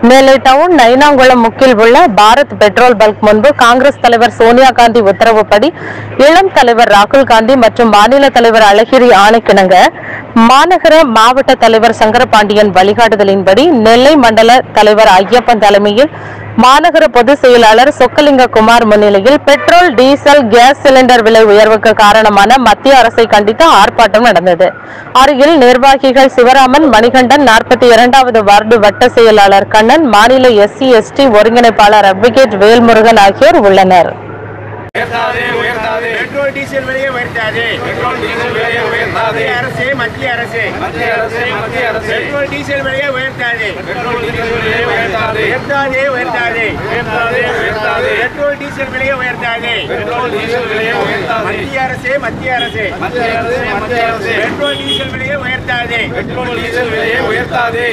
நெல்லை down நைனாங்குளம் முக்கில் உள்ள Bharat petrol bulk முன்பு காங்கிரஸ் தலைவர் சோனியா காந்தி உத்தரவுப்படி இளம் தலைவர் ராகுல் காந்தி மற்றும் மாநில தலைவர் அழகிரி ஆணைக்கிணங்க மாநகர மாவட்ட தலைவர் சங்கரபாண்டியன் வழிகாட்டுதலின்படி நெல்லை மண்டல தலைவர் ஐயப்பன் தலைமையில் மாநகர பொதுச் செயலாளர் சொக்கலிங்க குமார் முன்னிலையில் பெட்ரோல் டீசல் கேஸ் சிலிண்டர் விலை உயர்வுக்கு காரணமான மத்திய அரசை கண்டித்து ஆர்ப்பாட்டம் நடந்தது அருகில் நிர்வாகிகள் சிவராமன் மணிகண்டன் நாற்பத்தி இரண்டாவது வார்டு வட்ட செயலாளர் கண்ணன் மாநில எஸ்சி எஸ்டி ஒருங்கிணைப்பாளர் அட்வொகேட் வேல்முருகன் ஆகியோர் உள்ளனர் உயர்த்தாதே உயர்த்தாதே பெட்ரோல் டீசல் விலையை உயர்த்தாதே பெட்ரோல் டீசல் விலையை உயர்த்தாதே மத்திய அரசு மத்திய அரசு மத்திய அரசு மத்திய அரசு பெட்ரோல் டீசல் விலையை உயர்த்தாதே பெட்ரோல் டீசல் விலையை உயர்த்தாதே உயர்த்தாதே உயர்த்தாதே உயர்த்தாதே உயர்த்தாதே பெட்ரோல் டீசல் விலையை உயர்த்தாதே பெட்ரோல் டீசல் விலையை உயர்த்தாதே மத்திய அரசு மத்திய அரசு மத்திய அரசு மத்திய அரசு பெட்ரோல் டீசல் விலையை உயர்த்தாதே பெட்ரோல் டீசல் விலையை உயர்த்தாதே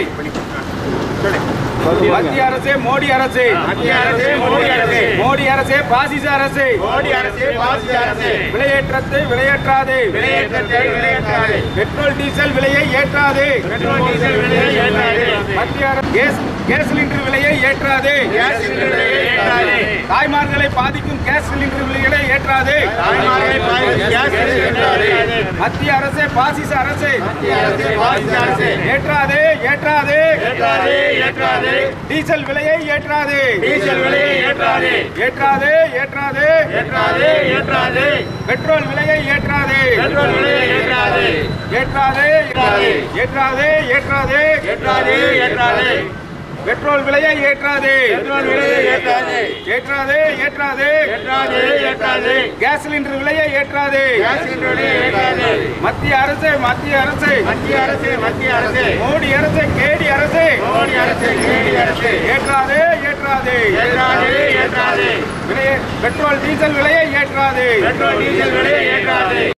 மத்திய அரசு மோடி அரசு மத்திய அரசு மோடி அரசு மோடி அரசு பாசிச அரசு மோடி அரசு பாசிச அரசு விலையேற்றத்தை விலையேற்றாதே விலையேற்றத்தை விலையேற்றாதே பெட்ரோல் டீசல் விலையை ஏற்றாதே பெட்ரோல் டீசல் விலையை ஏற்றாதே மத்திய அரசு கேஸ் கேஸ் சிலிண்டர் விலையை ஏற்றாதே கேஸ் சிலிண்டர் விலையை ஏற்றாதே தாய்மார்களை பாதிக்கும் கேஸ் சிலிண்டர் விலைகளை ஏற்றாதே தாய்மார்களை பாதிக்கும் கேஸ் சிலிண்டர் ஏற்றாதே மத்திய அரசு பாசிச அரசு மத்திய அரசு பாசிச அரசு ஏற்றாதே ஏற்றாதே ஏற்றாதே ஏற்றாதே டீசல் விலையை ஏற்றாதே டீசல் விலையை ஏற்றாதே ஏற்றாதே ஏற்றாதே ஏற்றாதே ஏற்றாதே பெட்ரோல் விலையை ஏற்றாதே பெட்ரோல் விலையை ஏற்றாதே ஏற்றாதே ஏற்றாதே ஏற்றாதே ஏற்றாதே ஏற்றாதே பெட்ரோல் விலையை ஏற்றாதே பெட்ரோல் விலையை ஏற்றாதே ஏற்றாதே ஏற்றாதே ஏற்றாதே ஏற்றாதே கேஸ் சிலிண்டர் விலையை ஏற்றாதே கேஸ் சிலிண்டர் விலையை ஏற்றாதே மத்திய அரசு மத்திய அரசு மத்திய அரசு மத்திய அரசு மோடி அரசு கேடி அரசு மோடி அரசு கேடி அரசு ஏற்றாதே ஏற்றாதே ஏற்றாதே ஏற்றாதே விலையை பெட்ரோல் டீசல் விலையை ஏற்றாதே பெட்ரோல் டீசல் விலையை ஏற்றாதே